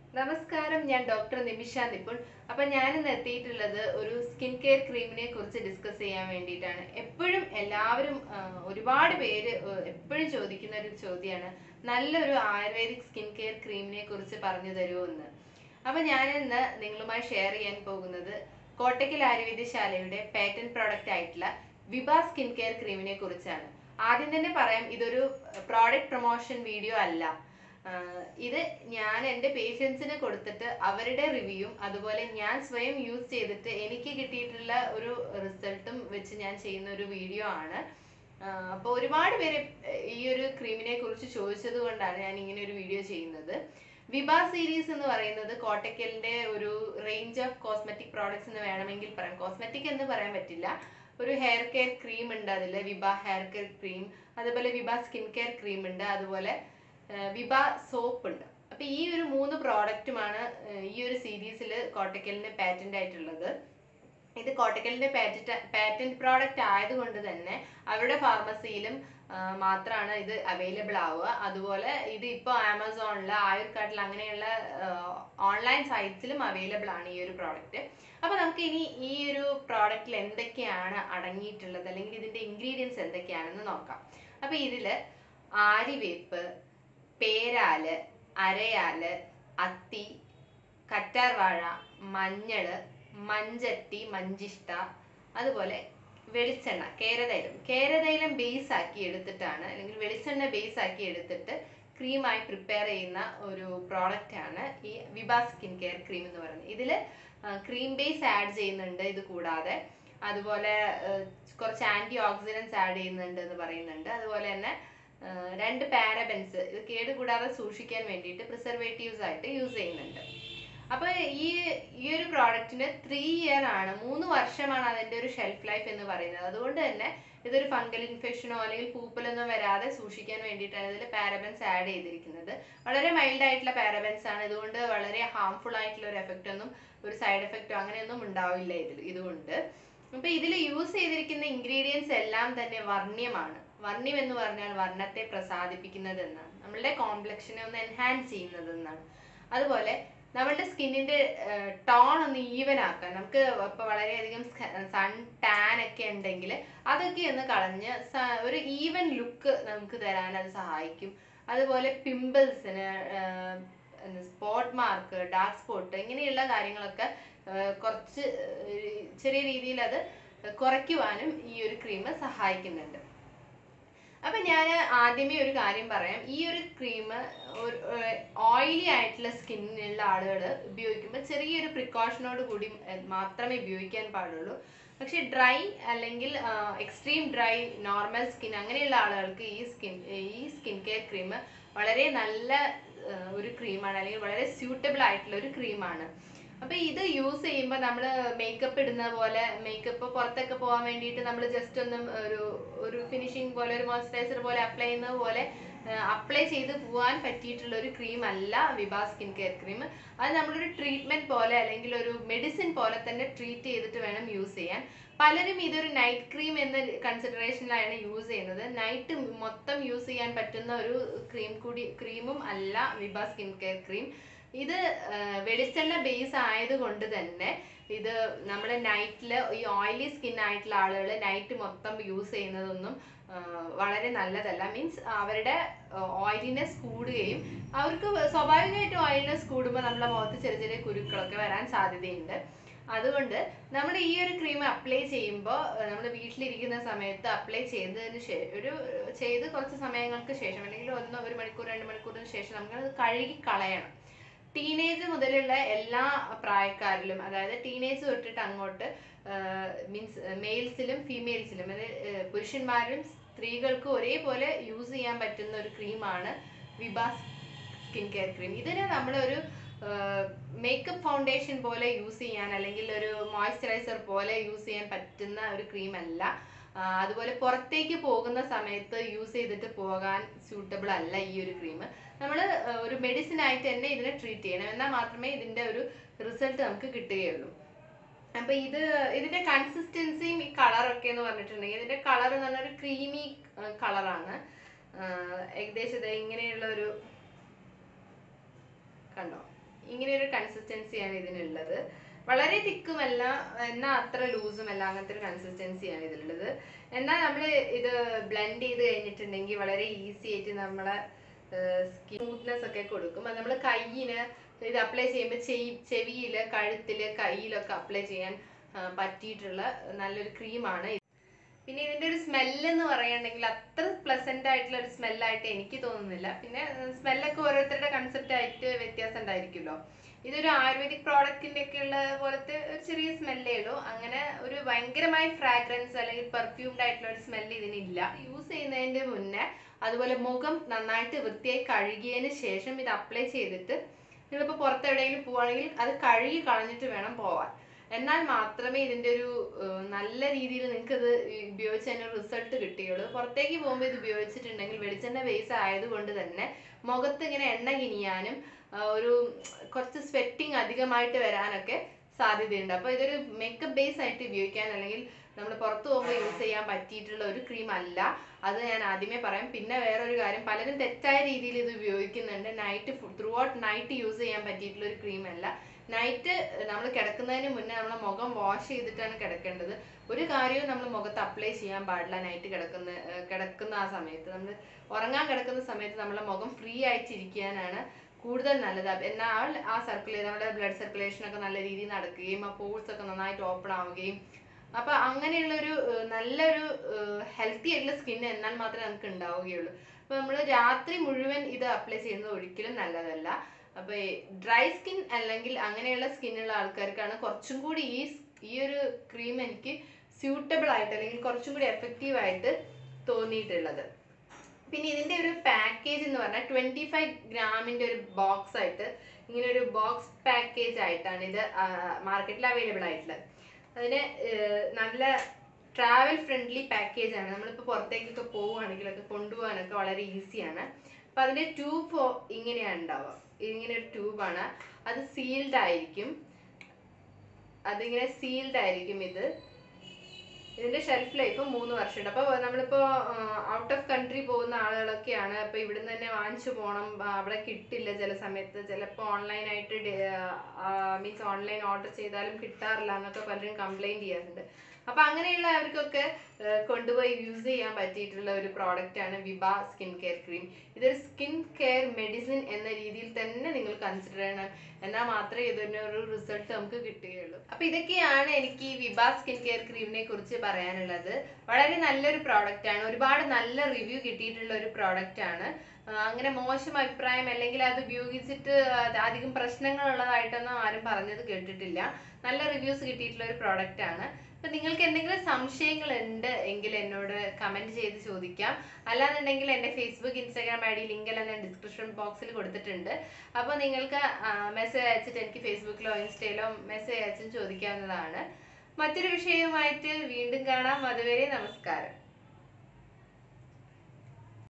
നമസ്കാരം ഞാൻ ഡോക്ടർ നിമിഷ നിപുൺ അപ്പൊ ഞാൻ ഇന്ന് എത്തിയിട്ടുള്ളത് ഒരു സ്കിൻ കെയർ ക്രീമിനെ കുറിച്ച് ഡിസ്കസ് ചെയ്യാൻ വേണ്ടിയിട്ടാണ് എപ്പോഴും എല്ലാവരും ആ, ഒരുപാട് പേര് എപ്പോഴും ചോദിക്കുന്ന ഒരു ചോദ്യമാണ് നല്ലൊരു ആയുർവേദിക് സ്കിൻ കെയർ ക്രീമിനെ കുറിച്ച് പറഞ്ഞു തരുമോ എന്ന് അപ്പൊ ഞാൻ ഇന്ന് നിങ്ങളുമായി ഷെയർ ചെയ്യാൻ പോകുന്നത് കോട്ടക്കൽ ആയുർവേദശാലയുടെ പാറ്റന്റ് പ്രോഡക്റ്റ് ആയിട്ടുള്ള വിഭ സ്കിൻ കെയർ ക്രീമിനെ കുറിച്ചാണ് ആദ്യം തന്നെ പറയാം ഇതൊരു പ്രോഡക്റ്റ് പ്രൊമോഷൻ വീഡിയോ അല്ല ആഹ് ഇത് ഞാൻ എൻ്റെ പേഷ്യൻസിന് കൊടുത്തിട്ട് അവരുടെ റിവ്യൂയും അതുപോലെ ഞാൻ സ്വയം യൂസ് ചെയ്തിട്ട് എനിക്ക് കിട്ടിയിട്ടുള്ള ഒരു റിസൾട്ടും വെച്ച് ഞാൻ ചെയ്യുന്ന ഒരു വീഡിയോ ആണ് അപ്പോൾ ഒരുപാട് പേര് ഈ ഒരു ക്രീമിനെ കുറിച്ച് ചോദിച്ചത് കൊണ്ടാണ് ഞാൻ ഇങ്ങനെ ഒരു വീഡിയോ ചെയ്യുന്നത് വിഭ സീരീസ് എന്ന് പറയുന്നത് കോട്ടക്കലിന്റെ ഒരു റേഞ്ച് ഓഫ് കോസ്മെറ്റിക് പ്രോഡക്ട്സ് എന്ന് വേണമെങ്കിൽ പറയാം കോസ്മെറ്റിക് എന്ന് പറയാൻ പറ്റില്ല ഒരു ഹെയർ കെയർ ക്രീം ഉണ്ട് അതിൽ വിഭ ഹെയർ കെയർ ക്രീം അതുപോലെ വിഭ സ്കിൻ കെയർ ക്രീം ഉണ്ട് അതുപോലെ ഏഹ് വിഭ സോപ്പ് ഉണ്ട് അപ്പൊ ഈ ഒരു മൂന്ന് പ്രോഡക്റ്റുമാണ് ഈ ഒരു സീരീസിൽ കോട്ടക്കലിന് പാറ്റന്റ് ആയിട്ടുള്ളത് ഇത് കോട്ടക്കലിന്റെ പാറ്റന്റ് പാറ്റന്റ് പ്രോഡക്റ്റ് ആയതുകൊണ്ട് തന്നെ അവരുടെ ഫാർമസിയിലും മാത്രമാണ് ഇത് അവൈലബിൾ ആവുക അതുപോലെ ഇത് ഇപ്പോൾ ആമസോണിൽ ആയുർക്കാട്ടിൽ അങ്ങനെയുള്ള ഓൺലൈൻ സൈറ്റ്സിലും അവൈലബിൾ ആണ് ഈ ഒരു പ്രോഡക്റ്റ് അപ്പൊ നമുക്ക് ഇനി ഈ ഒരു പ്രോഡക്റ്റിൽ എന്തൊക്കെയാണ് അടങ്ങിയിട്ടുള്ളത് അല്ലെങ്കിൽ ഇതിന്റെ ഇൻഗ്രീഡിയൻസ് എന്തൊക്കെയാണെന്ന് നോക്കാം അപ്പൊ ഇതില് ആര്യവേപ്പ് പേരാല് അരയാല് അത്തി കറ്റാർവാഴ മഞ്ഞള് മഞ്ചട്ടി മഞ്ചിഷ്ട അതുപോലെ വെളിച്ചെണ്ണ കേരതൈലം കേരതൈലം ബേസ് ആക്കി എടുത്തിട്ടാണ് അല്ലെങ്കിൽ വെളിച്ചെണ്ണ ബേസ് ആക്കി എടുത്തിട്ട് ക്രീമായി പ്രിപ്പയർ ചെയ്യുന്ന ഒരു പ്രോഡക്റ്റ് ആണ് ഈ വിഭ സ്കിൻ കെയർ ക്രീം എന്ന് പറയുന്നത് ഇതിൽ ക്രീം ബേസ് ആഡ് ചെയ്യുന്നുണ്ട് ഇത് കൂടാതെ അതുപോലെ ആ, കുറച്ച് ആന്റി ഓക്സിഡൻസ് ആഡ് ചെയ്യുന്നുണ്ട് എന്ന് പറയുന്നുണ്ട് അതുപോലെ തന്നെ ആ, രണ്ട് പാരബൻസ് ഇത് കേട് കൂടാതെ സൂക്ഷിക്കാൻ വേണ്ടിയിട്ട് പ്രിസർവേറ്റീവ്സ് ആയിട്ട് യൂസ് ചെയ്യുന്നുണ്ട് അപ്പൊ ഈ ഈ ഒരു പ്രോഡക്റ്റിന് ത്രീ ഇയർ ആണ് മൂന്ന് വർഷമാണ് അതിന്റെ ഒരു ഷെൽഫ് ലൈഫ് എന്ന് പറയുന്നത് അതുകൊണ്ട് തന്നെ ഇതൊരു ഫംഗൽ ഇൻഫെക്ഷനോ അല്ലെങ്കിൽ പൂപ്പലൊന്നും വരാതെ സൂക്ഷിക്കാൻ വേണ്ടിയിട്ടാണ് ഇതിൽ പാരബൻസ് ആഡ് ചെയ്തിരിക്കുന്നത് വളരെ മൈൽഡ് ആയിട്ടുള്ള പാരബൻസ് ആണ് ഇതുകൊണ്ട് വളരെ ഹാർംഫുൾ ആയിട്ടുള്ള ഒരു എഫക്റ്റ് ഒന്നും ഒരു സൈഡ് എഫക്റ്റോ അങ്ങനെയൊന്നും ഉണ്ടാവില്ല ഇതിൽ ഇതുകൊണ്ട് അപ്പൊ ഇതിൽ യൂസ് ചെയ്തിരിക്കുന്ന ഇൻഗ്രീഡിയൻസ് എല്ലാം തന്നെ വർണ്ണ്യമാണ് വർണ്ണ്യം എന്ന് പറഞ്ഞാൽ വർണ്ണത്തെ പ്രസാദിപ്പിക്കുന്നത് എന്നാണ് നമ്മളുടെ കോംപ്ലക്ഷനെ ഒന്ന് എൻഹാൻസ് ചെയ്യുന്നത് എന്നാണ് അതുപോലെ നമ്മളുടെ സ്കിന്നിന്റെ ടോൺ ഒന്ന് ഈവൻ ആക്കാൻ നമുക്ക് ഇപ്പൊ വളരെയധികം സൺ ടാൻ ഒക്കെ ഉണ്ടെങ്കിൽ അതൊക്കെ ഒന്ന് കളഞ്ഞ് സ- ഒരു ഈവൻ ലുക്ക് നമുക്ക് തരാൻ അത് സഹായിക്കും അതുപോലെ പിമ്പിൾസിന് സ്പോട്ട് മാർക്ക് ഡാർക്ക് സ്പോട്ട് ഇങ്ങനെയുള്ള കാര്യങ്ങളൊക്കെ ആ, കുറച്ച് ആ, ചെറിയ രീതിയിൽ അത് കുറയ്ക്കുവാനും ഈ ഒരു ക്രീം സഹായിക്കുന്നുണ്ട് അപ്പൊ ഞാൻ ആദ്യമേ ഒരു കാര്യം പറയാം ഈ ഒരു ക്രീം ഓയിലി ആയിട്ടുള്ള സ്കിന്നുള്ള ആളുകൾ ഉപയോഗിക്കുമ്പോൾ ചെറിയൊരു പ്രിക്കോഷനോട് കൂടി ഏർ മാത്രമേ ഉപയോഗിക്കാൻ പാടുള്ളൂ പക്ഷെ ഡ്രൈ അല്ലെങ്കിൽ എക്സ്ട്രീം ഡ്രൈ നോർമൽ സ്കിൻ അങ്ങനെയുള്ള ആളുകൾക്ക് ഈ സ്കിൻ ഈ സ്കിൻ കെയർ ക്രീം വളരെ നല്ല ഏർ ഒരു ക്രീമാണ് അല്ലെങ്കിൽ വളരെ സ്യൂട്ടബിൾ ആയിട്ടുള്ള ഒരു ക്രീമാണ് അപ്പൊ ഇത് യൂസ് ചെയ്യുമ്പോൾ നമ്മൾ മേക്കപ്പ് ഇടുന്ന പോലെ മേക്കപ്പ് പുറത്തൊക്കെ പോകാൻ വേണ്ടിയിട്ട് നമ്മൾ ജസ്റ്റ് ഒന്ന് ഒരു ഒരു ഫിനിഷിംഗ് പോലെ ഒരു മോയ്സ്ചറൈസർ പോലെ അപ്ലൈ ചെയ്യുന്നത് പോലെ അപ്ലൈ ചെയ്ത് പോകാൻ പറ്റിയിട്ടുള്ള ഒരു ക്രീം അല്ല വിഭ സ്കിൻ കെയർ ക്രീം അത് നമ്മളൊരു ട്രീറ്റ്മെന്റ് പോലെ അല്ലെങ്കിൽ ഒരു മെഡിസിൻ പോലെ തന്നെ ട്രീറ്റ് ചെയ്തിട്ട് വേണം യൂസ് ചെയ്യാൻ പലരും ഇതൊരു നൈറ്റ് ക്രീം എന്ന കൺസിഡറേഷനിലാണ് യൂസ് ചെയ്യുന്നത് നൈറ്റ് മൊത്തം യൂസ് ചെയ്യാൻ പറ്റുന്ന ഒരു ക്രീം കൂടി ക്രീമും അല്ല വിഭ സ്കിൻ കെയർ ക്രീം ഇത് ആ, വെളിച്ചെണ്ണ ബേസ് ആയതുകൊണ്ട് തന്നെ ഇത് നമ്മൾ നൈറ്റിൽ ഈ ഓയിലി സ്കിൻ ആയിട്ടുള്ള ആളുകൾ നൈറ്റ് മൊത്തം യൂസ് ചെയ്യുന്നതൊന്നും ആ, വളരെ നല്ലതല്ല മീൻസ് അവരുടെ ഓയിലിനെസ് കൂടുകയും അവർക്ക് സ്വാഭാവികമായിട്ടും ഓയിലിനെസ് കൂടുമ്പോൾ നമ്മുടെ മുഖത്ത് ചെറിയ ചെറിയ കുരുക്കളൊക്കെ വരാൻ സാധ്യതയുണ്ട് അതുകൊണ്ട് നമ്മൾ ഈ ഒരു ക്രീം അപ്ലൈ ചെയ്യുമ്പോൾ നമ്മൾ വീട്ടിലിരിക്കുന്ന സമയത്ത് അപ്ലൈ ചെയ്തതിന് ശേഷം ഒരു ചെയ്ത് കുറച്ച് സമയങ്ങൾക്ക് ശേഷം അല്ലെങ്കിൽ ഒന്ന് ഒരു മണിക്കൂർ രണ്ട് മണിക്കൂറിന് ശേഷം നമുക്കത് കഴുകി കളയണം ടീനേജ് മുതലുള്ള എല്ലാ പ്രായക്കാരിലും അതായത് ടീനേജ് തൊട്ടിട്ട് അങ്ങോട്ട് മീൻസ് മെയിൽസിലും ഫീമെയിൽസിലും അതായത് ഏർ പുരുഷന്മാരും സ്ത്രീകൾക്കും ഒരേപോലെ യൂസ് ചെയ്യാൻ പറ്റുന്ന ഒരു ക്രീമാണ് വിഭ സ്കിൻ കെയർ ക്രീം ഇതിനെ നമ്മളൊരു മേക്കപ്പ് ഫൗണ്ടേഷൻ പോലെ യൂസ് ചെയ്യാൻ അല്ലെങ്കിൽ ഒരു മോയ്സ്ചറൈസർ പോലെ യൂസ് ചെയ്യാൻ പറ്റുന്ന ഒരു ക്രീം അല്ല ആ, അതുപോലെ പുറത്തേക്ക് പോകുന്ന സമയത്ത് യൂസ് ചെയ്തിട്ട് പോകാൻ സ്യൂട്ടബിൾ അല്ല ഈ ഒരു ക്രീം നമ്മൾ ഒരു മെഡിസിൻ ആയിട്ട് തന്നെ ഇതിനെ ട്രീറ്റ് ചെയ്യണം എന്നാൽ മാത്രമേ ഇതിന്റെ ഒരു റിസൾട്ട് നമുക്ക് കിട്ടുകയുള്ളൂ അപ്പൊ ഇത് ഇതിന്റെ കൺസിസ്റ്റൻസിയും ഈ കളറൊക്കെ എന്ന് പറഞ്ഞിട്ടുണ്ടെങ്കിൽ ഇതിന്റെ കളർ എന്ന് പറഞ്ഞാൽ ഒരു ക്രീമി കളറാണ് ഏകദേശം ദേ ഇങ്ങനെയുള്ള ഒരു കണ്ടോ ഇങ്ങനെ ഒരു കൺസിസ്റ്റൻസിയാണ് ഇതിനുള്ളത് വളരെ തിക്കുമല്ല എന്നാൽ അത്ര ലൂസുമല്ല അങ്ങനത്തെ ഒരു കൺസിസ്റ്റൻസിയാണ് ഇതിലുള്ളത് എന്നാൽ നമ്മൾ ഇത് ബ്ലെൻഡ് ചെയ്ത് കഴിഞ്ഞിട്ടുണ്ടെങ്കിൽ വളരെ ഈസി ആയിട്ട് നമ്മളെ സ്മൂത്ത്നെസ് ഒക്കെ കൊടുക്കും അത് നമ്മൾ കയ്യിന് ഇത് അപ്ലൈ ചെയ്യുമ്പോൾ ചെവി ചെവിയില് കഴുത്തില് കയ്യിലൊക്കെ അപ്ലൈ ചെയ്യാൻ ആ, പറ്റിയിട്ടുള്ള നല്ലൊരു ക്രീമാണ് പിന്നെ ഇതിന്റെ ഒരു സ്മെല്ല് എന്ന് പറയുകയാണെങ്കിൽ അത്ര പ്ലസന്റ് ആയിട്ടുള്ള ഒരു സ്മെല്ലായിട്ട് എനിക്ക് തോന്നുന്നില്ല പിന്നെ സ്മെല്ലൊക്കെ ഓരോരുത്തരുടെ കൺസെപ്റ്റ് ആയിട്ട് വ്യത്യാസം ഉണ്ടായിരിക്കുമല്ലോ ഇതൊരു ആയുർവേദിക് പ്രോഡക്റ്റിന്റെ ഒക്കെ ഉള്ള പോലത്തെ ഒരു ചെറിയ സ്മെല്ലേ ഉള്ളൂ അങ്ങനെ ഒരു ഭയങ്കരമായ ഫ്രാഗ്രൻസ് അല്ലെങ്കിൽ പെർഫ്യൂംഡ് ആയിട്ടുള്ള ഒരു സ്മെല്ല് ഇതിനില്ല യൂസ് ചെയ്യുന്നതിന്റെ മുന്നേ അതുപോലെ മുഖം നന്നായിട്ട് വൃത്തിയായി കഴുകിയതിന് ശേഷം ഇത് അപ്ലൈ ചെയ്തിട്ട് നിങ്ങളിപ്പോൾ പുറത്ത് എവിടെയെങ്കിലും പോവുകയാണെങ്കിൽ അത് കഴുകി കളഞ്ഞിട്ട് വേണം പോവാൻ എന്നാൽ മാത്രമേ ഇതിന്റെ ഒരു ഏഹ്, നല്ല രീതിയിൽ നിങ്ങൾക്ക് ഇത് ഉപയോഗിച്ച് തന്നെ റിസൾട്ട് കിട്ടുകയുള്ളൂ പുറത്തേക്ക് പോകുമ്പോൾ ഇത് ഉപയോഗിച്ചിട്ടുണ്ടെങ്കിൽ വെളിച്ചെണ്ണ ബേസ് ആയതുകൊണ്ട് തന്നെ മുഖത്ത് ഇങ്ങനെ എണ്ണ കിനിയാനും ആ, ഒരു കുറച്ച് സ്വെറ്റിങ് അധികമായിട്ട് വരാനൊക്കെ സാധ്യതയുണ്ട് അപ്പോൾ ഇതൊരു മേക്കപ്പ് ബേസ് ആയിട്ട് ഉപയോഗിക്കാൻ അല്ലെങ്കിൽ നമ്മൾ പുറത്ത് പോകുമ്പോൾ യൂസ് ചെയ്യാൻ പറ്റിയിട്ടുള്ള ഒരു ക്രീം അല്ല അത് ഞാൻ ആദ്യമേ പറയാം പിന്നെ വേറൊരു കാര്യം പലരും തെറ്റായ രീതിയിൽ ഇത് ഉപയോഗിക്കുന്നുണ്ട് night throughout night use ചെയ്യാൻ പറ്റിയിട്ടുള്ള ഒരു ക്രീം അല്ല നൈറ്റ് നമ്മൾ കിടക്കുന്നതിന് മുന്നേ നമ്മളെ മുഖം വാഷ് ചെയ്തിട്ടാണ് കിടക്കേണ്ടത് ഒരു കാര്യവും നമ്മൾ മുഖത്ത് അപ്ലൈ ചെയ്യാൻ പാടില്ല നൈറ്റ് കിടക്കുന്ന ഏർ കിടക്കുന്ന ആ സമയത്ത് നമ്മൾ ഉറങ്ങാൻ കിടക്കുന്ന സമയത്ത് നമ്മളെ മുഖം ഫ്രീ ആയിട്ടിരിക്കാനാണ് കൂടുതൽ നല്ലത് അപ്പൊ എന്നാൽ ആ സർക്കുലേ നമ്മുടെ ബ്ലഡ് സർക്കുലേഷൻ ഒക്കെ നല്ല രീതിയിൽ നടക്കുകയും ആ പോൾസ് ഒക്കെ നന്നായിട്ട് ഓപ്പൺ ആവുകയും അപ്പൊ അങ്ങനെയുള്ള ഒരു ഏർ നല്ലൊരു ഹെൽത്തി ആയിട്ടുള്ള സ്കിൻ എന്നാൽ മാത്രമേ നമുക്ക് ഉണ്ടാവുകയുള്ളൂ അപ്പൊ നമ്മൾ രാത്രി മുഴുവൻ ഇത് അപ്ലൈ ചെയ്യുന്നത് ഒരിക്കലും നല്ലതല്ല അപ്പൊ ഡ്രൈ സ്കിൻ അല്ലെങ്കിൽ അങ്ങനെയുള്ള സ്കിന്നുള്ള ആൾക്കാർക്കാണ് കുറച്ചും കൂടി ഈ ഈ ഒരു ക്രീം എനിക്ക് സ്യൂട്ടബിൾ ആയിട്ട് അല്ലെങ്കിൽ കുറച്ചും കൂടി എഫക്റ്റീവ് ആയിട്ട് തോന്നിയിട്ടുള്ളത് പിന്നെ ഇതിന്റെ ഒരു പാക്കേജ് എന്ന് പറഞ്ഞാൽ ട്വന്റി ഫൈവ് ഗ്രാമിന്റെ ഒരു ബോക്സ് ആയിട്ട് ഇങ്ങനെ ഒരു ബോക്സ് പാക്കേജ് ആയിട്ടാണ് ഇത് മാർക്കറ്റിൽ അവൈലബിൾ ആയിട്ടുള്ളത് അതിന് ഏർ, നല്ല ട്രാവൽ ഫ്രണ്ട്ലി പാക്കേജ് ആണ് നമ്മളിപ്പോൾ പുറത്തേക്കൊക്കെ പോവുകയാണെങ്കിലൊക്കെ കൊണ്ടുപോകാനൊക്കെ വളരെ ഈസിയാണ് അപ്പൊ അതിന്റെ ട്യൂബ് ഇങ്ങനെയാണ് ഉണ്ടാവുക ഇങ്ങനെ ഒരു ട്യൂബാണ് അത് സീൽഡ് ആയിരിക്കും അതിങ്ങനെ സീൽഡ് ആയിരിക്കും ഇത് ഇതിന്റെ ഷെൽഫ് ലൈഫ് മൂന്ന് വർഷമുണ്ട് അപ്പോൾ നമ്മളിപ്പോൾ ഔട്ട് ഓഫ് കൺട്രി പോകുന്ന ആളുകളൊക്കെയാണ് അപ്പോൾ ഇവിടുന്ന് തന്നെ വാങ്ങിച്ചു പോകണം ആ, അവിടെ കിട്ടില്ല ചില സമയത്ത് ചിലപ്പോൾ ഓൺലൈനായിട്ട് മീൻസ് ഓൺലൈൻ ഓർഡർ ചെയ്താലും കിട്ടാറില്ല എന്നൊക്കെ പലരും കംപ്ലൈൻറ്റ് ചെയ്യാറുണ്ട് അപ്പോൾ അങ്ങനെയുള്ള അവർക്കൊക്കെ ആ, കൊണ്ടുപോയി യൂസ് ചെയ്യാൻ പറ്റിയിട്ടുള്ള ഒരു പ്രോഡക്റ്റ് ആണ് വിബ സ്കിൻ കെയർ ക്രീം ഇതൊരു സ്കിൻ കെയർ മെഡിസിൻ എന്ന രീതിയിൽ തന്നെ നിങ്ങൾ കൺസിഡർ ചെയ്യണം എന്നാൽ മാത്രമേ ഇതിന് ഒരു റിസൾട്ട് നമുക്ക് കിട്ടുകയുള്ളൂ അപ്പൊ ഇതൊക്കെയാണ് എനിക്ക് ഈ വിബ സ്കിൻ കെയർ ക്രീമിനെ കുറിച്ച് പറയാനുള്ളത് വളരെ നല്ലൊരു പ്രോഡക്റ്റ് ആണ് ഒരുപാട് നല്ല റിവ്യൂ കിട്ടിയിട്ടുള്ള ഒരു പ്രോഡക്റ്റ് ആണ് ആ, അങ്ങനെ മോശം അഭിപ്രായം അല്ലെങ്കിൽ അത് ഉപയോഗിച്ചിട്ട് അത് അധികം പ്രശ്നങ്ങളുള്ളതായിട്ടൊന്നും ആരും പറഞ്ഞത് കേട്ടിട്ടില്ല നല്ല റിവ്യൂസ് കിട്ടിയിട്ടുള്ള ഒരു പ്രോഡക്റ്റ് ആണ് അപ്പൊ നിങ്ങൾക്ക് എന്തെങ്കിലും സംശയങ്ങൾ ഉണ്ട് എങ്കിൽ എന്നോട് കമന്റ് ചെയ്ത് ചോദിക്കാം അല്ലാന്നുണ്ടെങ്കിൽ എൻ്റെ Facebook Instagram I D link എല്ലാം ഞാൻ ഡിസ്ക്രിപ്ഷൻ ബോക്സിൽ കൊടുത്തിട്ടുണ്ട് അപ്പോൾ നിങ്ങൾക്ക് മെസ്സേജ് അയച്ചിട്ട് എനിക്ക് ഫേസ്ബുക്കിലോ ഇൻസ്റ്റയിലോ മെസ്സേജ് അയച്ചും ചോദിക്കാവുന്നതാണ് മറ്റൊരു വിഷയവുമായിട്ട് വീണ്ടും കാണാം അതുവരെ നമസ്കാരം